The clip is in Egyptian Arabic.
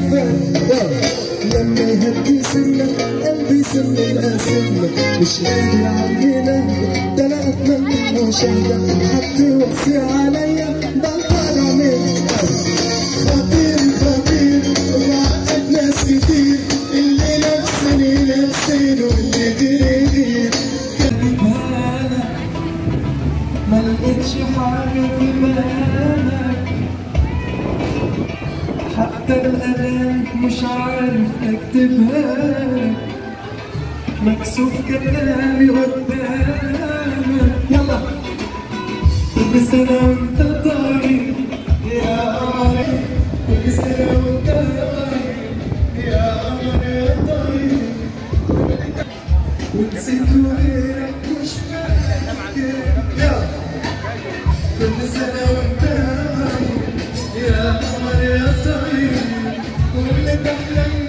فات لما يهدي سنة قلبي سن الأسنة مش قادر علينا ده أنا أتمنى المشاهدة حد يوصي عليا بطل أعمل خطير خطير وعقد ناس كتير اللي نفسني نفسين واللي غيري غير ما لقيتش حاجة في بالك حتى الأغاني مش عارف أكتبها لك مكسوف كلامي قدامك يلا كل سنة وأنت طيب يا قمري كل سنة وأنت طيب يا قمري يا طيب ونسيت غيرك مش فاكر كل سنة وانت طيب يا قمر يا طيب واللي بحلم